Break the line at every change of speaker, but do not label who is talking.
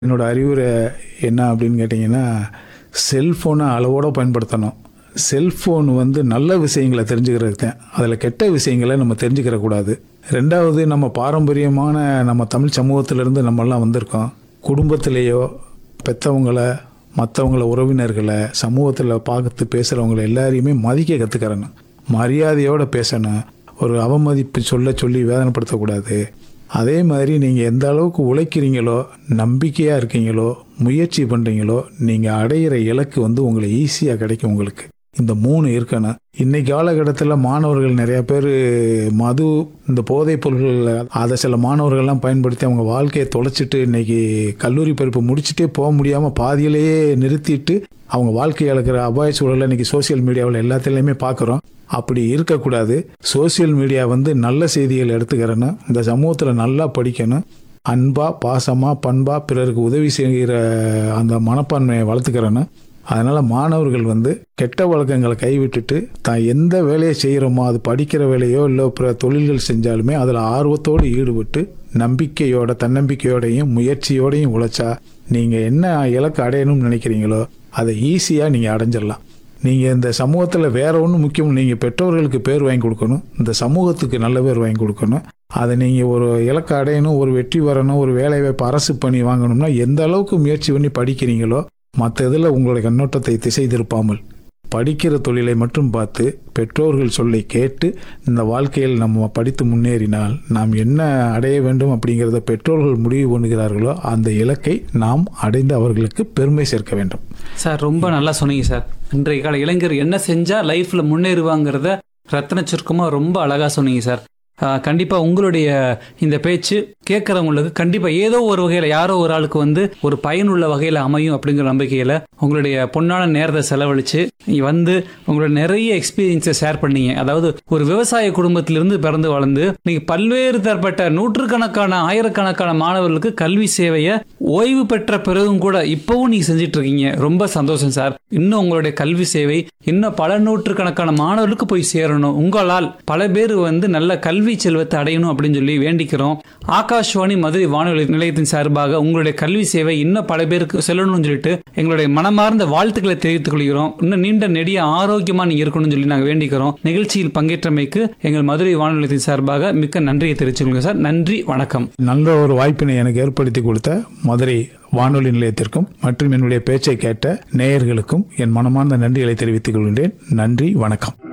என்னோட அறிவுரை என்ன அப்படின்னு கேட்டிங்கன்னா செல்ஃபோனை அளவோடு பயன்படுத்தணும் செல்ஃபோன் வந்து நல்ல விஷயங்களை தெரிஞ்சுக்கிறதுக்கு தான் அதில் கெட்ட விஷயங்களை நம்ம தெரிஞ்சுக்கிற கூடாது ரெண்டாவது நம்ம பாரம்பரியமான நம்ம தமிழ் சமூகத்திலேருந்து நம்மெல்லாம் வந்திருக்கோம் குடும்பத்திலேயோ பெற்றவங்களை மற்றவங்கள உறவினர்களை சமூகத்தில் பார்த்து பேசுகிறவங்கள எல்லாரையுமே மதிக்க கற்றுக்கிறணும் மரியாதையோடு பேசணும் ஒரு அவமதிப்பு சொல்ல சொல்லி வேதனைப்படுத்தக்கூடாது அதே மாதிரி நீங்கள் எந்த அளவுக்கு உழைக்கிறீங்களோ நம்பிக்கையாக இருக்கீங்களோ முயற்சி பண்ணுறீங்களோ நீங்கள் அடையிற இலக்கு வந்து உங்களை ஈஸியாக கிடைக்கும் உங்களுக்கு இந்த மூணு இருக்கணும் இன்னைக்கு காலகட்டத்தில் மாணவர்கள் நிறைய பேர் மது இந்த போதைப் பொருட்கள் அதை சில மாணவர்கள்லாம் பயன்படுத்தி அவங்க வாழ்க்கையை தொலைச்சிட்டு இன்னைக்கு கல்லூரி படிப்பு முடிச்சுட்டே போக முடியாமல் பாதியிலேயே நிறுத்திட்டு அவங்க வாழ்க்கை இழக்கிற அபாய சூழலை இன்னைக்கு சோசியல் மீடியாவில் எல்லாத்துலேயுமே பார்க்குறோம் அப்படி இருக்கக்கூடாது சோசியல் மீடியா வந்து நல்ல செய்திகள் எடுத்துக்கிறணும் இந்த சமூகத்தில் நல்லா படிக்கணும் அன்பா பாசமாக பண்பா பிறருக்கு உதவி செய்கிற அந்த மனப்பான்மையை வளர்த்துக்கிறணும் அதனால் மாணவர்கள் வந்து கெட்ட வழக்கங்களை கைவிட்டுட்டு தான் எந்த வேலையை செய்கிறோமோ அது படிக்கிற வேலையோ இல்லை பிற தொழில்கள் செஞ்சாலுமே அதில் ஆர்வத்தோடு ஈடுபட்டு நம்பிக்கையோட தன்னம்பிக்கையோடையும் முயற்சியோடையும் உழைச்சா நீங்கள் என்ன இலக்கு அடையணும்னு நினைக்கிறீங்களோ அதை ஈஸியாக நீங்கள் அடைஞ்சிடலாம் நீங்கள் இந்த சமூகத்தில் வேற ஒன்றும் முக்கியம் நீங்கள் பெற்றோர்களுக்கு பேர் வாங்கி கொடுக்கணும் இந்த சமூகத்துக்கு நல்ல பேர் வாங்கி கொடுக்கணும் அதை நீங்கள் ஒரு இலக்கு அடையணும் ஒரு வெற்றி வரணும் ஒரு வேலை வாய்ப்பு அரசு பணி வாங்கணும்னா எந்த அளவுக்கு முயற்சி பண்ணி படிக்கிறீங்களோ மற்ற இதில் உங்களுடைய கண்ணோட்டத்தை திசை திருப்பாமல் படிக்கிற தொழிலை மட்டும் பார்த்து பெற்றோர்கள் சொல்லை கேட்டு இந்த வாழ்க்கையில் நம்ம படித்து முன்னேறினால் நாம் என்ன அடைய வேண்டும் அப்படிங்கிறத பெற்றோர்கள் முடிவு பண்ணுகிறார்களோ அந்த இலக்கை நாம் அடைந்து அவர்களுக்கு பெருமை சேர்க்க வேண்டும்
சார் ரொம்ப நல்லா சொன்னீங்க சார் இன்றைய கால இளைஞர் என்ன செஞ்சா லைஃப்ல முன்னேறுவாங்கிறத ரத்தன சுருக்கமா ரொம்ப அழகா சொன்னீங்க சார் ஆஹ் கண்டிப்பா உங்களுடைய இந்த பேச்சு கேட்கறவங்களுக்கு கண்டிப்பா ஏதோ ஒரு வகையில யாரோ ஒரு ஆளுக்கு வந்து ஒரு பயனுள்ள வகையில அமையும் அப்படிங்கிற நம்பிக்கையில உங்களுடைய பொன்னான நேரத்தை செலவழிச்சு நீங்க வந்து உங்களோட நிறைய எக்ஸ்பீரியன்ஸை ஷேர் பண்ணீங்க அதாவது ஒரு விவசாய குடும்பத்திலிருந்து பிறந்து வளர்ந்து நீங்க பல்வேறு தரப்பட்ட நூற்றுக்கணக்கான ஆயிரக்கணக்கான மாணவர்களுக்கு கல்வி சேவையை ஓய்வு பெற்ற பிறகும் கூட இப்பவும் நீங்க செஞ்சுட்டு இருக்கீங்க ரொம்ப சந்தோஷம் சார் இன்னும் உங்களுடைய கல்வி சேவை இன்னும் பல நூற்றுக்கணக்கான மாணவர்களுக்கு போய் சேரணும் உங்களால் பல பேர் வந்து நல்ல கல்வி செல்வத்தை அடையணும் அப்படின்னு சொல்லி வேண்டிக்கிறோம் ஆகாஷ்வாணி மதுரை வானொலி நிலையத்தின் சார்பாக உங்களுடைய கல்வி சேவை இன்னும் பல பேருக்கு செல்லணும்னு சொல்லிட்டு எங்களுடைய மனமார்ந்த வாழ்த்துக்களை தெரிவித்துக் கொள்கிறோம் இன்னும் நீண்ட நெடிய ஆரோக்கியமா நீங்க இருக்கணும்னு சொல்லி நாங்கள் வேண்டிக்கிறோம் நிகழ்ச்சியில் பங்கேற்றமைக்கு எங்கள் மதுரை வானொலி நிலையத்தின் சார்பாக மிக்க நன்றியை தெரிவிச்சுக்கொள்கிறேன் சார் நன்றி வணக்கம்
நல்ல ஒரு வாய்ப்பினை எனக்கு ஏற்படுத்தி கொடுத்த மதுரை வானொலி நிலையத்திற்கும் மற்றும் என்னுடைய பேச்சை கேட்ட நேயர்களுக்கும் என் மனமார்ந்த நன்றிகளை தெரிவித்துக் கொள்கின்றேன் நன்றி வணக்கம்